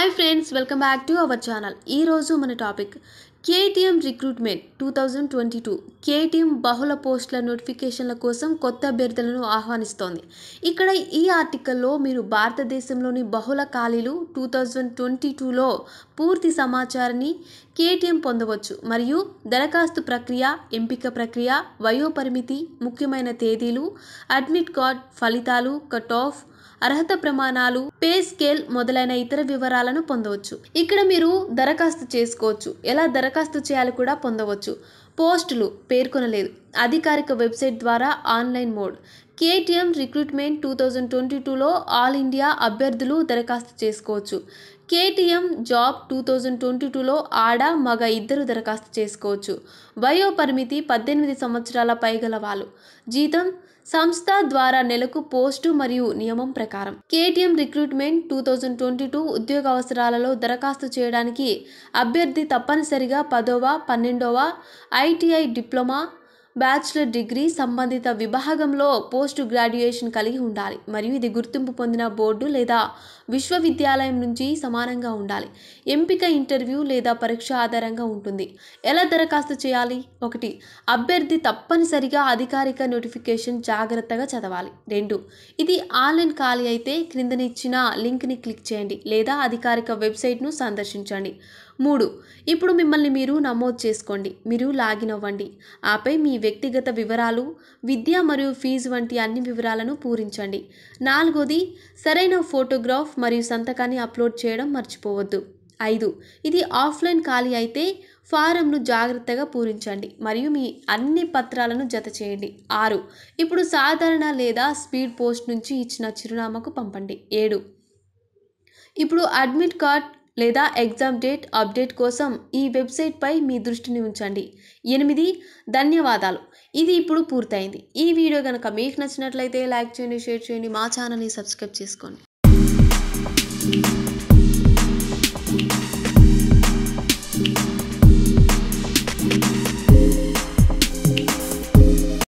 hi friends welcome back to our channel ఈరోజు మన topic KTM recruitment two thousand twenty two KTM బహుళ పోస్టుల నోటిఫికేషన్ల కోసం కొత్త అభ్యర్థులను ఆహ్వానిస్తోంది ఇక్కడ ఈ ఆర్టికల్లో మీరు భారతదేశంలోని బహుళ ఖాళీలు టూ థౌజండ్ ట్వంటీ టూలో పూర్తి సమాచారాన్ని కేటీఎం పొందవచ్చు మరియు దరఖాస్తు ప్రక్రియ ఎంపిక ప్రక్రియ వయోపరిమితి ముఖ్యమైన తేదీలు అడ్మిట్ కార్డ్ ఫలితాలు కట్ ఆఫ్ అర్హత ప్రమాణాలు పే స్కేల్ మొదలైన ఇతర వివరాలను పొందవచ్చు ఇక్కడ మీరు దరఖాస్తు చేసుకోవచ్చు ఎలా దరఖాస్తు చేయాలి కూడా పొందవచ్చు పోస్టులు పేర్కొనలేదు అధికారిక వెబ్సైట్ ద్వారా online mode KTM recruitment two thousand twenty టూలో ఆల్ ఇండియా అభ్యర్థులు దరఖాస్తు చేసుకోవచ్చు KTM job two thousand twenty టూలో ఆడ మగ ఇద్దరు దరఖాస్తు చేసుకోవచ్చు వయో పరిమితి పద్దెనిమిది సంవత్సరాల పైగల వాళ్ళు జీతం సంస్థ ద్వారా నెలకు పోస్టు మరియు నియమం ప్రకారం KTM recruitment two thousand twenty two ఉద్యోగ అవసరాలలో దరఖాస్తు చేయడానికి అభ్యర్థి తప్పనిసరిగా పదవ పన్నెండవ ఐటీఐ డిప్లొమా బ్యాచిలర్ డిగ్రీ సంబంధిత విభాగంలో పోస్ట్ గ్రాడ్యుయేషన్ కలిగి ఉండాలి మరియు ఇది గుర్తింపు పొందిన బోర్డు లేదా విశ్వవిద్యాలయం నుంచి సమానంగా ఉండాలి ఎంపిక ఇంటర్వ్యూ లేదా పరీక్ష ఆధారంగా ఉంటుంది ఎలా దరఖాస్తు చేయాలి ఒకటి అభ్యర్థి తప్పనిసరిగా అధికారిక నోటిఫికేషన్ జాగ్రత్తగా చదవాలి రెండు ఇది ఆన్లైన్ ఖాళీ అయితే క్రిందనిచ్చిన లింక్ని క్లిక్ చేయండి లేదా అధికారిక వెబ్సైట్ను సందర్శించండి మూడు ఇప్పుడు మిమ్మల్ని మీరు నమోదు చేసుకోండి మీరు లాగిన్ అవ్వండి ఆపై మీ వ్యక్తిగత వివరాలు విద్య మరియు ఫీజు వంటి అన్ని వివరాలను పూరించండి నాలుగోది సరైన ఫోటోగ్రాఫ్ మరియు సంతకాన్ని అప్లోడ్ చేయడం మర్చిపోవద్దు ఐదు ఇది ఆఫ్లైన్ ఖాళీ అయితే ఫారంను జాగ్రత్తగా పూరించండి మరియు మీ అన్ని పత్రాలను జత చేయండి ఆరు ఇప్పుడు సాధారణ లేదా స్పీడ్ పోస్ట్ నుంచి ఇచ్చిన చిరునామాకు పంపండి ఏడు ఇప్పుడు అడ్మిట్ కార్డ్ లేదా ఎగ్జామ్ డేట్ అప్డేట్ కోసం ఈ వెబ్సైట్పై మీ దృష్టిని ఉంచండి ఎనిమిది ధన్యవాదాలు ఇది ఇప్పుడు పూర్తయింది ఈ వీడియో కనుక మీకు నచ్చినట్లయితే లైక్ చేయండి షేర్ చేయండి మా ఛానల్ని సబ్స్క్రైబ్ చేసుకోండి